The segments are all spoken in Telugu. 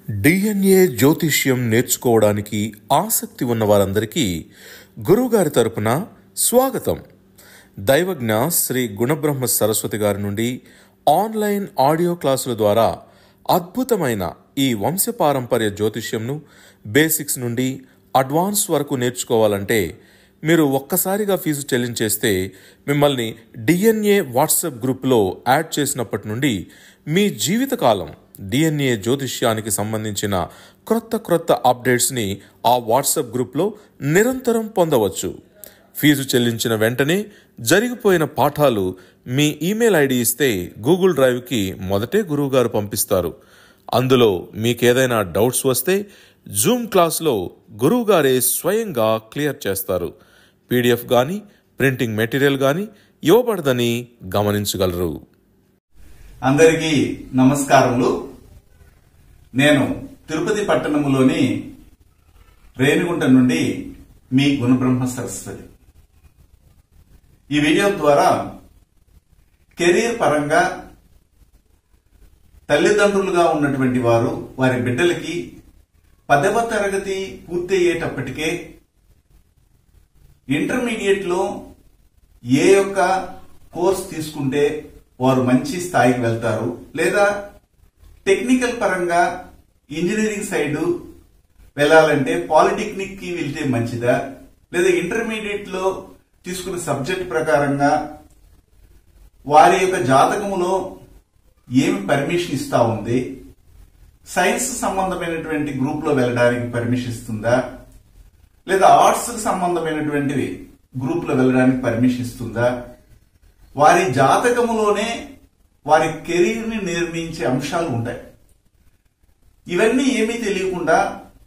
డిఎన్ఏ జ్యోతిష్యం నేర్చుకోవడానికి ఆసక్తి ఉన్న వారందరికీ గురువుగారి తరపున స్వాగతం దైవజ్ఞ శ్రీ గుణబ్రహ్మ సరస్వతి గారి నుండి ఆన్లైన్ ఆడియో క్లాసుల ద్వారా అద్భుతమైన ఈ వంశపారంపర్య జ్యోతిష్యంను బేసిక్స్ నుండి అడ్వాన్స్ వరకు నేర్చుకోవాలంటే మీరు ఒక్కసారిగా ఫీజు చెల్లించేస్తే మిమ్మల్ని డిఎన్ఏ వాట్సాప్ గ్రూప్లో యాడ్ చేసినప్పటి నుండి మీ జీవితకాలం డిఎన్ఏ జ్యోతిష్యానికి సంబంధించిన క్రొత్త క్రొత్త అప్డేట్స్ని ఆ వాట్సాప్ గ్రూప్లో నిరంతరం పొందవచ్చు ఫీజు చెల్లించిన వెంటనే జరిగిపోయిన పాఠాలు మీ ఈమెయిల్ ఐడి ఇస్తే గూగుల్ డ్రైవ్కి మొదటే గురువుగారు పంపిస్తారు అందులో మీకేదైనా డౌట్స్ వస్తే జూమ్ క్లాస్లో గురువుగారే స్వయంగా క్లియర్ చేస్తారు పీడిఎఫ్ కానీ ప్రింటింగ్ మెటీరియల్ కానీ ఇవ్వబడదని గమనించగలరు అందరికీ నమస్కారములు నేను తిరుపతి పట్టణములోని రేణిగుంట నుండి మీ గుణబ్రహ్మ సరస్వతి ఈ వీడియో ద్వారా కెరీర్ పరంగా తల్లిదండ్రులుగా ఉన్నటువంటి వారు వారి బిడ్డలకి పదవ తరగతి పూర్తయ్యేటప్పటికే ఇంటర్మీడియట్ లో ఏ యొక్క కోర్స్ తీసుకుంటే వారు మంచి స్థాయికి వెళ్తారు లేదా టెక్నికల్ పరంగా ఇంజనీరింగ్ సైడ్ వెళ్ళాలంటే పాలిటెక్నిక్ కి వెళ్తే మంచిదా లేదా ఇంటర్మీడియట్ లో తీసుకున్న సబ్జెక్ట్ ప్రకారంగా వారి యొక్క జాతకములో ఏమి పర్మిషన్ ఇస్తా ఉంది సైన్స్ సంబంధమైనటువంటి గ్రూప్ లో వెళ్ళడానికి పర్మిషన్ ఇస్తుందా లేదా ఆర్ట్స్ సంబంధమైనటువంటివి గ్రూప్ లో వెళ్ళడానికి పర్మిషన్ ఇస్తుందా వారి జాతకములోనే వారి కెరీర్ ని నిర్మించే అంశాలు ఉంటాయి ఇవన్నీ ఏమీ తెలియకుండా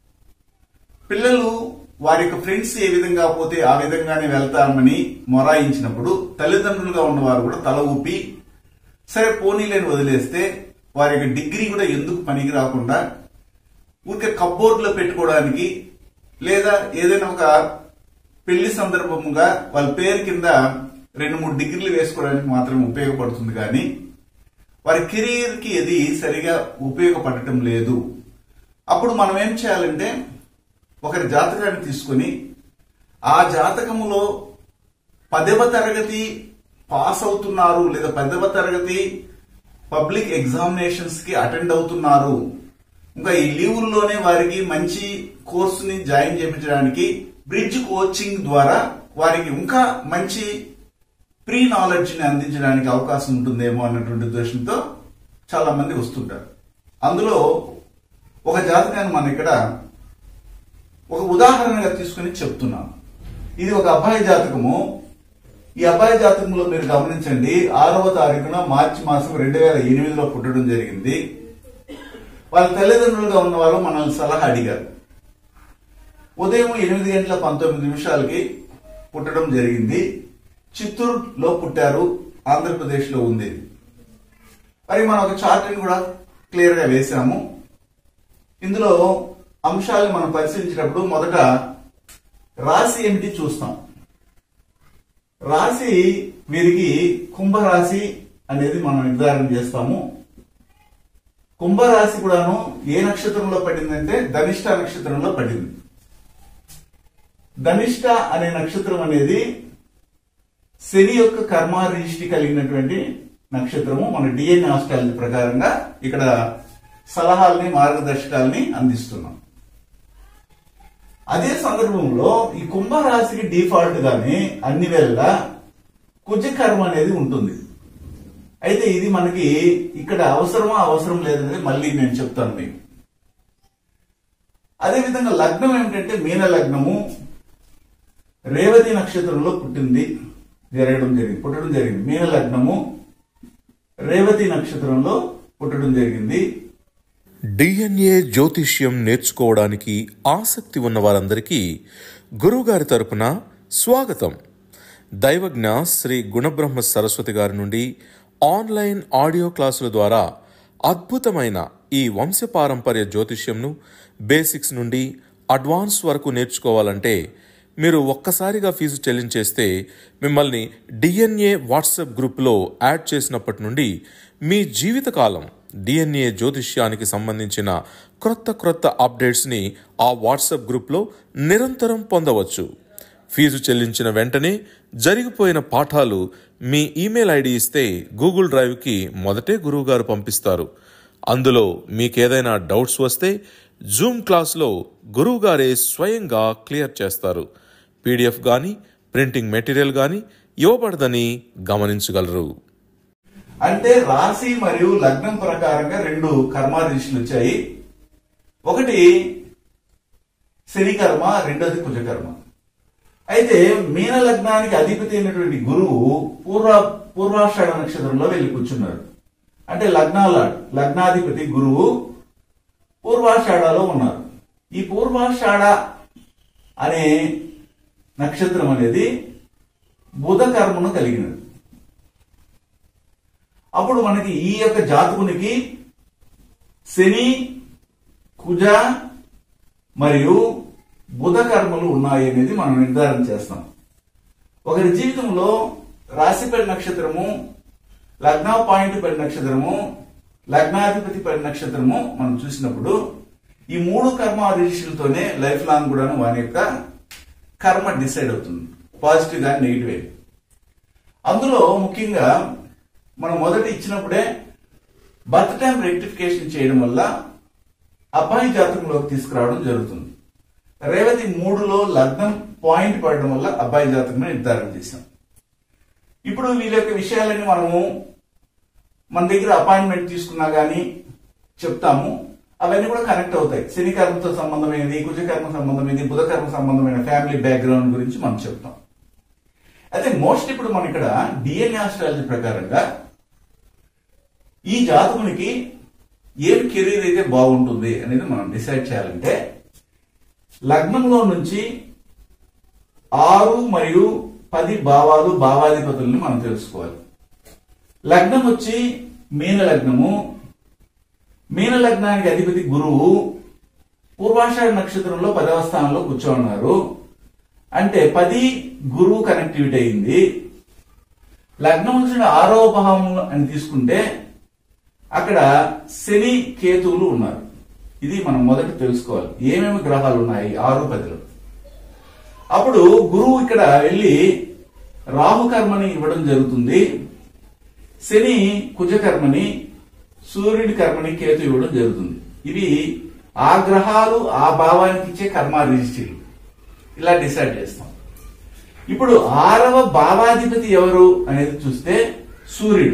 పిల్లలు వారి యొక్క ఫ్రెండ్స్ ఏ విధంగా పోతే ఆ విధంగానే వెళ్తామని మొరాయించినప్పుడు తల్లిదండ్రులుగా ఉన్నవారు కూడా తల ఊపి సరే పోనీలేని వదిలేస్తే వారి యొక్క డిగ్రీ కూడా ఎందుకు పనికి రాకుండా ఊరికే కబ్బోర్డ్ లో పెట్టుకోవడానికి లేదా ఏదైనా ఒక పెళ్లి సందర్భముగా వాళ్ళ పేరు కింద రెండు మూడు డిగ్రీలు వేసుకోవడానికి మాత్రమే ఉపయోగపడుతుంది కానీ వారి కెరీర్ కి అది సరిగా ఉపయోగపడటం లేదు అప్పుడు మనం ఏం చేయాలంటే ఒకరి జాతకాన్ని తీసుకొని ఆ జాతకములో పదవ తరగతి పాస్ అవుతున్నారు లేదా పదవ తరగతి పబ్లిక్ ఎగ్జామినేషన్స్ కి అటెండ్ అవుతున్నారు ఇంకా ఈ లీవుల్లోనే వారికి మంచి కోర్సుని జాయిన్ చేయించడానికి బ్రిడ్జ్ కోచింగ్ ద్వారా వారికి ఇంకా మంచి ప్రీ నాలెడ్జ్ ని అందించడానికి అవకాశం ఉంటుందేమో అన్నటువంటి ఉద్దేశంతో చాలా మంది వస్తుంటారు అందులో ఒక జాతకాన్ని మనం ఇక్కడ ఒక ఉదాహరణగా తీసుకుని చెప్తున్నాం ఇది ఒక అబ్బాయి జాతకము ఈ అబ్బాయి జాతకంలో మీరు గమనించండి ఆరవ తారీఖున మార్చి మాసం రెండు వేల ఎనిమిదిలో పుట్టడం జరిగింది వాళ్ళ తల్లిదండ్రులుగా ఉన్న వాళ్ళు మనల్ని సలహా అడిగారు ఉదయం ఎనిమిది గంటల పంతొమ్మిది నిమిషాలకి పుట్టడం జరిగింది చిత్తూరులో పుట్టారు ఆంధ్రప్రదేశ్ లో ఉంది మరి మనం ఒక చార్ట్ కూడా క్లియర్ గా వేసాము ఇందులో అంశాలను మనం పరిశీలించినప్పుడు మొదట రాశి ఏమిటి చూస్తాం రాశి వీరికి కుంభరాశి అనేది మనం నిర్ధారణ చేస్తాము కుంభరాశి కూడాను ఏ నక్షత్రంలో పడిందంటే ధనిష్ట నక్షత్రంలో పడింది ధనిష్ట అనే నక్షత్రం అనేది శని యొక్క కర్మారిష్టి కలిగినటువంటి నక్షత్రము మన డిఎన్ఏ ఆస్ట్రాలజీ ప్రకారంగా ఇక్కడ సలహాలని మార్గదర్శకాలని అందిస్తున్నాం అదే సందర్భంలో ఈ కుంభరాశికి డిఫాల్ట్ గానే అన్ని వేళ కుజకర్మ అనేది ఉంటుంది అయితే ఇది మనకి ఇక్కడ అవసరమా అవసరం లేదనేది మళ్ళీ నేను చెప్తాను మీకు అదే విధంగా లగ్నం ఏమిటంటే మీన లగ్నము రేవతి నక్షత్రంలో పుట్టింది జరగడం జరిగింది పుట్టడం జరిగింది మీన లగ్నము రేవతి నక్షత్రంలో పుట్టడం జరిగింది డిఎన్ఏ జ్యోతిష్యం నేర్చుకోవడానికి ఆసక్తి ఉన్న వారందరికీ గురువుగారి తరపున స్వాగతం దైవజ్ఞ శ్రీ గుణబ్రహ్మ సరస్వతి గారి నుండి ఆన్లైన్ ఆడియో క్లాసుల ద్వారా అద్భుతమైన ఈ వంశపారంపర్య జ్యోతిష్యంను బేసిక్స్ నుండి అడ్వాన్స్ వరకు నేర్చుకోవాలంటే మీరు ఒక్కసారిగా ఫీజు చెల్లించేస్తే మిమ్మల్ని డిఎన్ఏ వాట్సాప్ గ్రూప్లో యాడ్ చేసినప్పటి నుండి మీ జీవితకాలం డిఎన్ఏ జ్యోతిష్యానికి సంబంధించిన క్రొత్త క్రొత్త అప్డేట్స్ని ఆ వాట్సాప్ గ్రూప్లో నిరంతరం పొందవచ్చు ఫీజు చెల్లించిన వెంటనే జరిగిపోయిన పాఠాలు మీ ఈమెయిల్ ఐడి ఇస్తే గూగుల్ డ్రైవ్కి మొదటే గురువుగారు పంపిస్తారు అందులో మీకేదైనా డౌట్స్ వస్తే జూమ్ క్లాస్లో గురువుగారే స్వయంగా క్లియర్ చేస్తారు పీడిఎఫ్ కానీ ప్రింటింగ్ మెటీరియల్ కానీ ఇవ్వబడదని గమనించగలరు అంటే రాశి మరియు లగ్నం ప్రకారంగా రెండు కర్మాదిశలు వచ్చాయి ఒకటి శని కర్మ రెండోది కుజకర్మ అయితే మీన లగ్నానికి అధిపతి అయినటువంటి గురువు పూర్వ పూర్వాషాఢ నక్షత్రంలో వెళ్ళి కూర్చున్నారు అంటే లగ్నాల లగ్నాధిపతి గురువు పూర్వాషాఢలో ఉన్నారు ఈ పూర్వాషాఢ అనే నక్షత్రం అనేది బుధ కర్మను కలిగినది అప్పుడు మనకి ఈ యొక్క జాతకునికి శని కుజ మరియు బుధ కర్మలు ఉన్నాయి అనేది మనం నిర్ధారణ చేస్తాం ఒకరి జీవితంలో రాశిపడి నక్షత్రము లగ్న పాయింట్ పడి నక్షత్రము లగ్నాధిపతి పడి నక్షత్రము మనం చూసినప్పుడు ఈ మూడు కర్మ రిజిస్టులతోనే లైఫ్ లాంగ్ కూడా వాని యొక్క కర్మ డిసైడ్ అవుతుంది పాజిటివ్ కానీ నెగిటివ్ అందులో ముఖ్యంగా మనం మొదట ఇచ్చినప్పుడే బర్త్ టైం రెక్టిఫికేషన్ చేయడం వల్ల అబ్బాయి జాతకంలోకి తీసుకురావడం జరుగుతుంది రేవతి మూడులో లగ్నం పాయింట్ పడడం వల్ల అబ్బాయి జాతకం నిర్ధారణ చేశాం ఇప్పుడు వీళ్ళ యొక్క విషయాలన్నీ మనము మన దగ్గర అపాయింట్మెంట్ తీసుకున్నా గానీ చెప్తాము అవన్నీ కూడా కనెక్ట్ అవుతాయి శని కర్మతో సంబంధమైనది కుజకర్మ సంబంధమైనది బుధకర్మ సంబంధమైన ఫ్యామిలీ బ్యాక్గ్రౌండ్ గురించి మనం చెప్తాం అయితే మోస్ట్ ఇప్పుడు మనం ఇక్కడ డిఎన్ఏ ఆస్ట్రాలజీ ప్రకారంగా ఈ జాతకునికి ఏం కెరీర్ అయితే బాగుంటుంది అనేది మనం డిసైడ్ చేయాలంటే లగ్నంలో నుంచి ఆరు మరియు పది భావాలు భావాధిపతుల్ని మనం తెలుసుకోవాలి లగ్నం వచ్చి మీన లగ్నము మీన లగ్నానికి అధిపతి గురువు పూర్వాషాఢ నక్షత్రంలో పదవ స్థానంలో కూర్చోన్నారు అంటే పది గురువు కనెక్టివిటీ అయింది లగ్నం వచ్చిన ఆరవ భావం అని తీసుకుంటే అక్కడ శని కేతువులు ఉన్నారు ఇది మనం మొదట తెలుసుకోవాలి ఏమేమి గ్రహాలు ఉన్నాయి ఆరు పదిలో అప్పుడు గురువు ఇక్కడ వెళ్ళి రాహుకర్మని ఇవ్వడం జరుగుతుంది శని కుజకర్మని సూర్యుడి కర్మని కేతు ఇవ్వడం జరుగుతుంది ఇవి ఆ గ్రహాలు ఆ భావానికి ఇచ్చే కర్మ రిజిస్ట్రీలు ఇలా డిసైడ్ చేస్తాం ఇప్పుడు ఆరవ భావాధిపతి ఎవరు అనేది చూస్తే సూర్యుడు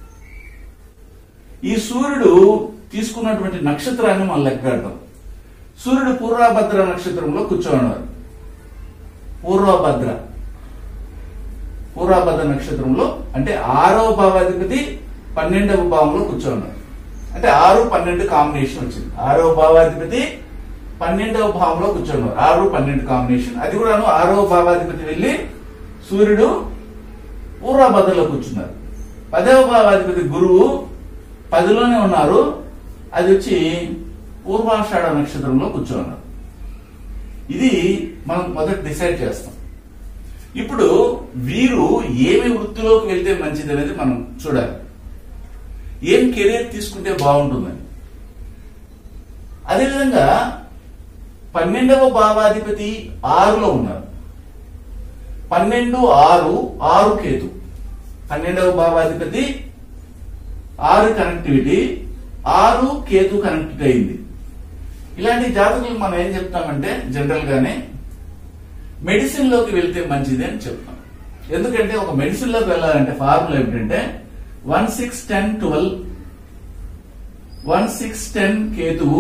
ఈ సూర్యుడు తీసుకున్నటువంటి నక్షత్రాన్ని మనం లెక్కడతాం సూర్యుడు పూర్వభద్ర నక్షత్రంలో కూర్చోన్నారు పూర్వభద్ర పూర్వభద్ర నక్షత్రంలో అంటే ఆరవ భావాధిపతి పన్నెండవ భావంలో కూర్చోన్నారు అంటే ఆరు పన్నెండు కాంబినేషన్ వచ్చింది ఆరవ భావాధిపతి పన్నెండవ భావంలో కూర్చున్నారు ఆరు పన్నెండు కాంబినేషన్ అది కూడాను ఆరవ భావాధిపతి వెళ్ళి సూర్యుడు పూర్వభద్రలో కూర్చున్నారు పదవ భావాధిపతి గురువు పదిలోనే ఉన్నారు అది వచ్చి పూర్వాషాఢ నక్షత్రంలో కూర్చోన్నారు ఇది మనం మొదట డిసైడ్ చేస్తాం ఇప్పుడు వీరు ఏమి వృత్తిలోకి వెళ్తే మంచిది అనేది మనం చూడాలి ఏం కెరీర్ తీసుకుంటే బాగుంటుందని అదేవిధంగా పన్నెండవ భావాధిపతి ఆరులో ఉన్నారు పన్నెండు ఆరు ఆరు కేతు పన్నెండవ భావాధిపతి ఆరు కనెక్టివిటీ ఆరు కేతు కనెక్టివిటీ అయింది ఇలాంటి జాతకులు మనం ఏం చెప్తామంటే జనరల్ గానే మెడిసిన్ లోకి వెళ్తే మంచిది అని చెప్తాం ఎందుకంటే ఒక మెడిసిన్ లోకి వెళ్ళాలంటే ఫార్ములా ఏమిటంటే one six ten twelve one six ten కేతువు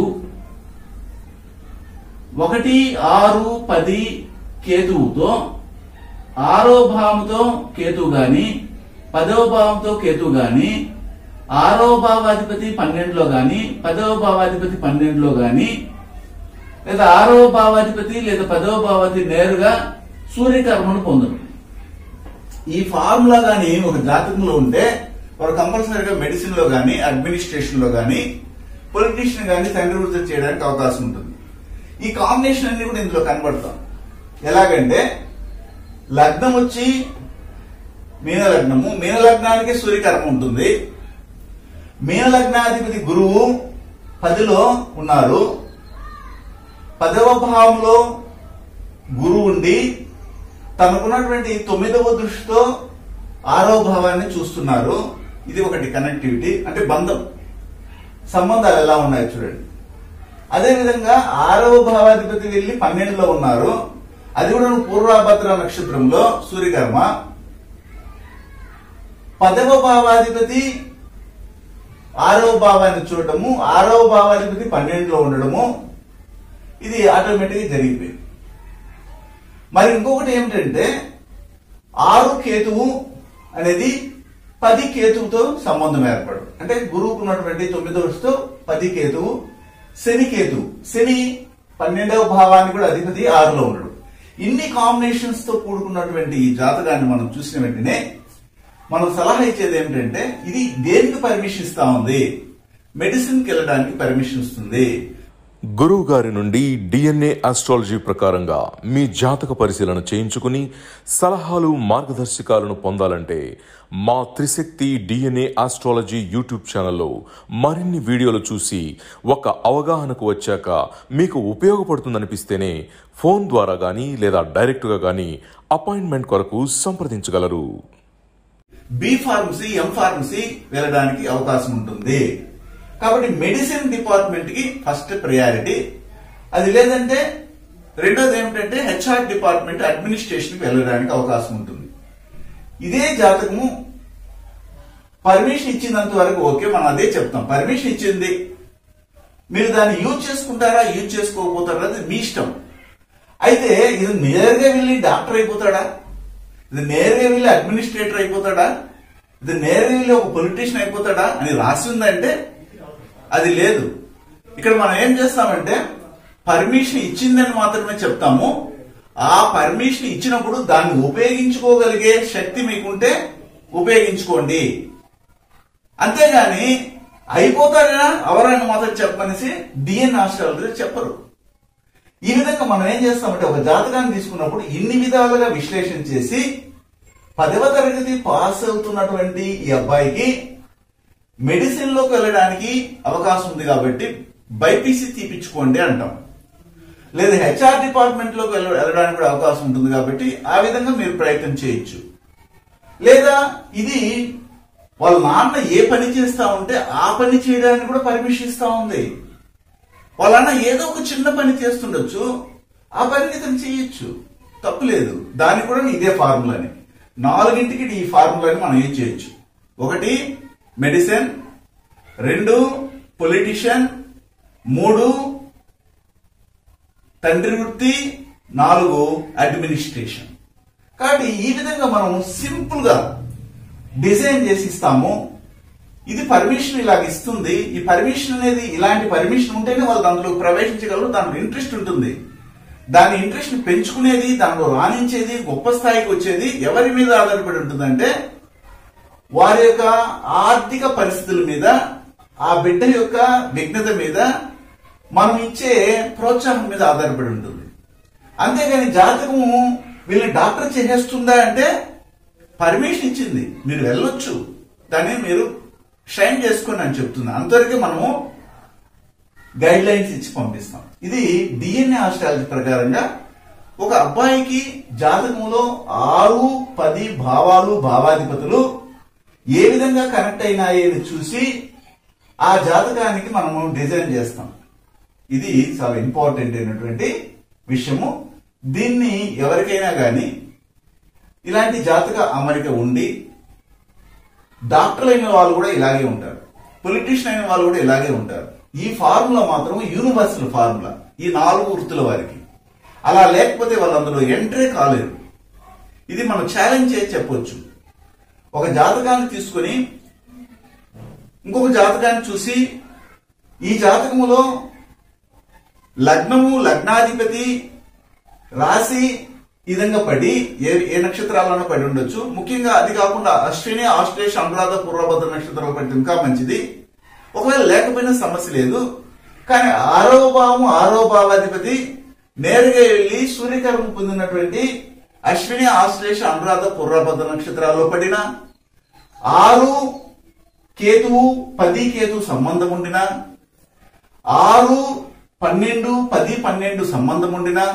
ఒకటి ఆరు పది కేతువుతో ఆరో భావంతో కేతువు గాని పదవ భావంతో కేతువు గాని ఆరో భావాధిపతి పన్నెండులో గాని పదవ భావాధిపతి పన్నెండులో గాని లేదా ఆరవ భావాధిపతి లేదా పదవ భావాధిపతి నేరుగా సూర్యకర్మను పొందడం ఈ ఫార్ములా గాని ఒక జాతకంలో ఉంటే వారు కంపల్సరీగా మెడిసిన్ లో గాని అడ్మినిస్ట్రేషన్ లో గాని పొలిటీషియన్ గాని తండ్రి వృత్తి చేయడానికి అవకాశం ఉంటుంది ఈ కాంబినేషన్ అన్ని కూడా ఇందులో కనబడతాం ఎలాగంటే లగ్నం వచ్చి మీన లగ్నము మీన లగ్నానికి సూర్యకర్మ ఉంటుంది మీన లగ్నాధిపతి గురువు పదిలో ఉన్నారు పదవ భావంలో గురువు ఉండి తనకున్నటువంటి తొమ్మిదవ దృష్టితో ఆరవ భావాన్ని చూస్తున్నారు ఇది ఒకటి కనెక్టివిటీ అంటే బంధం సంబంధాలు ఎలా ఉన్నాయి చూడండి అదేవిధంగా ఆరవ భావాధిపతి వెళ్ళి పన్నెండులో ఉన్నారు అది కూడా పూర్వభద్ర నక్షత్రంలో సూర్యకర్మ పదవ భావాధిపతి ఆరవ భావాన్ని చూడటము ఆరవ భావాధిపతి పన్నెండులో ఉండడము ఇది ఆటోమేటిక్గా జరిగిపోయింది మరి ఇంకొకటి ఏమిటంటే ఆరు కేతువు అనేది పది కేతువుతో సంబంధం ఏర్పడు అంటే గురువుకు ఉన్నటువంటి తొమ్మిదవతో పది కేతువు శని కేతువు శని పన్నెండవ భావాన్ని కూడా అధిపతి ఆరులో ఉండడు ఇన్ని కాంబినేషన్స్ తో కూడుకున్నటువంటి ఈ జాతకాన్ని మనం చూసిన వెంటనే మనం సలహా ఇచ్చేది ఏమిటంటే ఇది దేనికి పర్మిషన్ ఇస్తా ఉంది మెడిసిన్ కి వెళ్ళడానికి పర్మిషన్ ఇస్తుంది గురువు గారి నుండి డిఎన్ఏ ఆస్ట్రాలజీ ప్రకారంగా మీ జాతక పరిశీలన చేయించుకుని సలహాలు మార్గదర్శకాలను పొందాలంటే మా త్రిశక్తి డిఎన్ఏ ఆస్ట్రాలజీ యూట్యూబ్ ఛానల్లో మరిన్ని వీడియోలు చూసి ఒక అవగాహనకు వచ్చాక మీకు ఉపయోగపడుతుందనిపిస్తేనే ఫోన్ ద్వారా కానీ లేదా డైరెక్ట్గా కానీ అపాయింట్మెంట్ కొరకు సంప్రదించగలరు బి ఫార్మసీ ఎం ఫార్మసీ వెళ్ళడానికి అవకాశం ఉంటుంది కాబట్టి మెడిసిన్ డిపార్ట్మెంట్ కి ఫస్ట్ ప్రయారిటీ అది లేదంటే రెండోది ఏమిటంటే హెచ్ఆర్ డిపార్ట్మెంట్ అడ్మినిస్ట్రేషన్ కి వెళ్ళడానికి అవకాశం ఉంటుంది ఇదే జాతకము పర్మిషన్ ఇచ్చినంత వరకు ఓకే మనం అదే చెప్తాం పర్మిషన్ ఇచ్చింది మీరు దాన్ని యూజ్ చేసుకుంటారా యూజ్ చేసుకోకపోతారా అది మీ ఇష్టం అయితే ఇది నేరుగా వెళ్ళి డాక్టర్ అయిపోతాడా ఇది నేరుగా వెళ్ళి అడ్మినిస్ట్రేటర్ అయిపోతాడా ఇది నేరుగా వెళ్ళి ఒక పొలిటీషియన్ అయిపోతాడా అని రాసి ఉందంటే అది లేదు ఇక్కడ మనం ఏం చేస్తామంటే పర్మిషన్ ఇచ్చిందని మాత్రమే చెప్తాము ఆ పర్మిషన్ ఇచ్చినప్పుడు దాన్ని ఉపయోగించుకోగలిగే శక్తి మీకుంటే ఉపయోగించుకోండి అంతేగాని అయిపోతారా ఎవరైనా మాత్రం చెప్పనేసి డిఎన్ ఆస్ట్రాలజీ చెప్పరు ఈ విధంగా మనం ఏం చేస్తామంటే ఒక జాతకాన్ని తీసుకున్నప్పుడు ఇన్ని విధాలుగా విశ్లేషణ చేసి పదవ తరగతి పాస్ అవుతున్నటువంటి ఈ అబ్బాయికి మెడిసిన్ లోకి వెళ్ళడానికి అవకాశం ఉంది కాబట్టి బైపీసీ తీపించుకోండి అంటాం లేదా హెచ్ఆర్ డిపార్ట్మెంట్ లోకి వెళ్ళ- వెళ్ళడానికి కూడా అవకాశం ఉంటుంది కాబట్టి ఆ విధంగా మీరు ప్రయత్నం చేయొచ్చు లేదా ఇది వాళ్ళ నాన్న ఏ పని చేస్తా ఉంటే ఆ పని చేయడానికి కూడా పర్మిషన్ ఇస్తా ఉంది వాళ్ళ అన్న ఏదో ఒక చిన్న పని చేస్తుండొచ్చు ఆ పని ఇతను చేయొచ్చు తప్పులేదు దానికి కూడా ఇదే ఫార్ములాని నాలుగింటికి ఈ ఫార్ములాని మనం యూజ్ చేయొచ్చు ఒకటి మెడిసిన్ రెండు పొలిటీషియన్ మూడు తండ్రి వృత్తి నాలుగు అడ్మినిస్ట్రేషన్ కాబట్టి ఈ విధంగా మనం సింపుల్ గా డిజైన్ చేసి ఇస్తాము ఇది పర్మిషన్ ఇలాగ ఇస్తుంది ఈ పర్మిషన్ అనేది ఇలాంటి పర్మిషన్ ఉంటేనే వాళ్ళు దాంట్లో ప్రవేశించగలరు దాంట్లో ఇంట్రెస్ట్ ఉంటుంది దాని ఇంట్రెస్ట్ ని పెంచుకునేది దానిలో రాణించేది గొప్ప స్థాయికి వచ్చేది ఎవరి మీద ఆధారపడి ఉంటుందంటే వారి యొక్క ఆర్థిక పరిస్థితుల మీద ఆ బిడ్డ యొక్క విఘ్నత మీద మనం ఇచ్చే ప్రోత్సాహం మీద ఆధారపడి ఉంటుంది అంతేగాని జాతకము వీళ్ళని డాక్టర్ చేసేస్తుందా అంటే పర్మిషన్ ఇచ్చింది మీరు వెళ్ళొచ్చు దాన్ని మీరు షైన్ చేసుకోండి అని చెప్తుంది అంతవరకే మనము గైడ్ లైన్స్ ఇచ్చి పంపిస్తాం ఇది డిఎన్ఏ ఆస్ట్రాలజీ ప్రకారంగా ఒక అబ్బాయికి జాతకంలో ఆరు పది భావాలు భావాధిపతులు ఏ విధంగా కనెక్ట్ అయినాయి అని చూసి ఆ జాతకానికి మనము డిజైన్ చేస్తాం ఇది చాలా ఇంపార్టెంట్ అయినటువంటి విషయము దీన్ని ఎవరికైనా కానీ ఇలాంటి జాతక అమరిక ఉండి డాక్టర్లు అయిన వాళ్ళు కూడా ఇలాగే ఉంటారు పొలిటీషియన్ అయిన వాళ్ళు కూడా ఇలాగే ఉంటారు ఈ ఫార్ములా మాత్రం యూనివర్సల్ ఫార్ములా ఈ నాలుగు వృత్తుల వారికి అలా లేకపోతే వాళ్ళు అందులో ఎంట్రీ కాలేరు ఇది మనం ఛాలెంజ్ చేసి చెప్పొచ్చు ఒక జాతకాన్ని తీసుకొని ఇంకొక జాతకాన్ని చూసి ఈ జాతకములో లగ్నము లగ్నాధిపతి రాశి ఈ విధంగా పడి ఏ ఏ నక్షత్రాలను పడి ఉండొచ్చు ముఖ్యంగా అది కాకుండా అశ్విని ఆశ్లేష అనురాధ పూర్వభద్ర నక్షత్రాలు పడితే ఇంకా మంచిది ఒకవేళ లేకపోయినా సమస్య లేదు కానీ ఆరవ భావం ఆరవ భావాధిపతి నేరుగా వెళ్లి సూర్యకర్మ పొందినటువంటి అశ్విని ఆశ్లేష అనురాధ పూర్వభద్ర నక్షత్రాల్లో పడిన ఆరు కేతువు పది కేతు సంబంధం ఉండినా ఆరు పన్నెండు పది పన్నెండు సంబంధం ఉండినా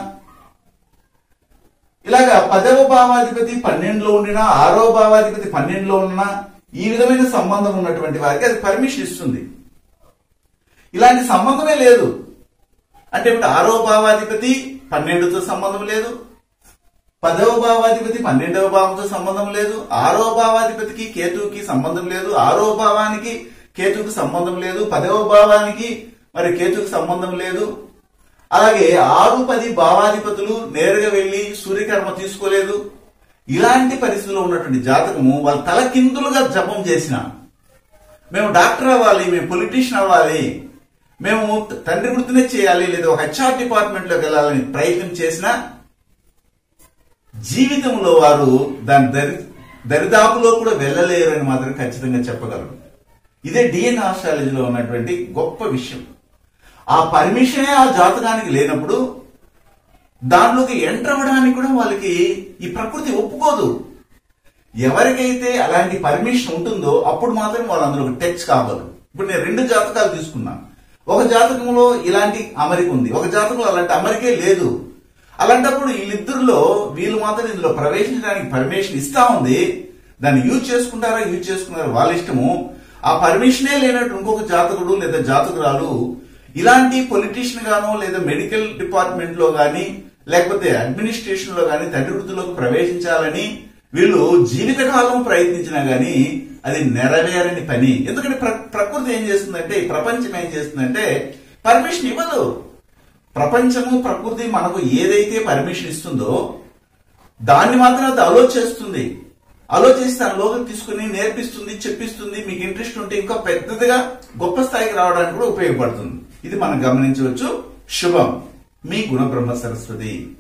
ఇలాగా పదవ భావాధిపతి పన్నెండులో ఉండినా ఆరో భావాధిపతి పన్నెండులో ఉన్నా ఈ విధమైన సంబంధం ఉన్నటువంటి వారికి అది పర్మిషన్ ఇస్తుంది ఇలాంటి సంబంధమే లేదు అంటే ఇప్పుడు ఆరో భావాధిపతి పన్నెండుతో సంబంధం లేదు పదవ భావాధిపతి పన్నెండవ భావంతో సంబంధం లేదు ఆరో భావాధిపతికి కేతువుకి సంబంధం లేదు ఆరో భావానికి కేతువుకి సంబంధం లేదు పదవ భావానికి మరి కేతువుకి సంబంధం లేదు అలాగే ఆరు పది భావాధిపతులు నేరుగా వెళ్లి సూర్యకర్మ తీసుకోలేదు ఇలాంటి పరిస్థితుల్లో ఉన్నటువంటి జాతకము వాళ్ళ తలకిందులుగా జపం చేసిన మేము డాక్టర్ అవ్వాలి మేము పొలిటీషియన్ అవ్వాలి మేము తండ్రి వృత్తినే చేయాలి లేదా ఒక హెచ్ఆర్ డిపార్ట్మెంట్ లోకి వెళ్ళాలని ప్రయత్నం చేసినా జీవితంలో వారు దాని దరి దరిదాపులో కూడా వెళ్ళలేరు అని మాత్రం ఖచ్చితంగా చెప్పగలరు ఇదే డిఎన్ ఆస్ట్రాలజీలో ఉన్నటువంటి గొప్ప విషయం ఆ పర్మిషనే ఆ జాతకానికి లేనప్పుడు దానిలోకి ఎంటర్ అవ్వడానికి కూడా వాళ్ళకి ఈ ప్రకృతి ఒప్పుకోదు ఎవరికైతే అలాంటి పర్మిషన్ ఉంటుందో అప్పుడు మాత్రం వాళ్ళు అందులో టచ్ కావాలి ఇప్పుడు నేను రెండు జాతకాలు తీసుకున్నాను ఒక జాతకంలో ఇలాంటి అమరిక ఉంది ఒక జాతకంలో అలాంటి అమరికే లేదు అలాంటప్పుడు వీళ్ళిద్దరిలో వీళ్ళు మాత్రం ఇందులో ప్రవేశించడానికి పర్మిషన్ ఇస్తా ఉంది దాన్ని యూజ్ చేసుకుంటారా యూజ్ చేసుకున్నారా వాళ్ళ ఇష్టము ఆ పర్మిషనే లేనట్టు ఇంకొక జాతకుడు లేదా జాతకురాలు ఇలాంటి పొలిటీషియన్ గానో లేదా మెడికల్ డిపార్ట్మెంట్ లో గాని లేకపోతే అడ్మినిస్ట్రేషన్ లో గాని తండ్రి వృత్తిలోకి ప్రవేశించాలని వీళ్ళు జీవితకాలం ప్రయత్నించినా గాని అది నెరవేరని పని ఎందుకంటే ప్ర- ప్రకృతి ఏం చేస్తుందంటే ఈ ప్రపంచం ఏం చేస్తుందంటే పర్మిషన్ ఇవ్వదు ప్రపంచము ప్రకృతి మనకు ఏదైతే పర్మిషన్ ఇస్తుందో దాన్ని మాత్రం అది ఆలోచిస్తుంది ఆలోచిస్తే దానిలోకి తీసుకుని నేర్పిస్తుంది చెప్పిస్తుంది మీకు ఇంట్రెస్ట్ ఉంటే ఇంకా పెద్దదిగా గొప్ప స్థాయికి రావడానికి కూడా ఉపయోగపడుతుంది ఇది మనం గమనించవచ్చు శుభం మీ గుణబ్రహ్మ సరస్వతి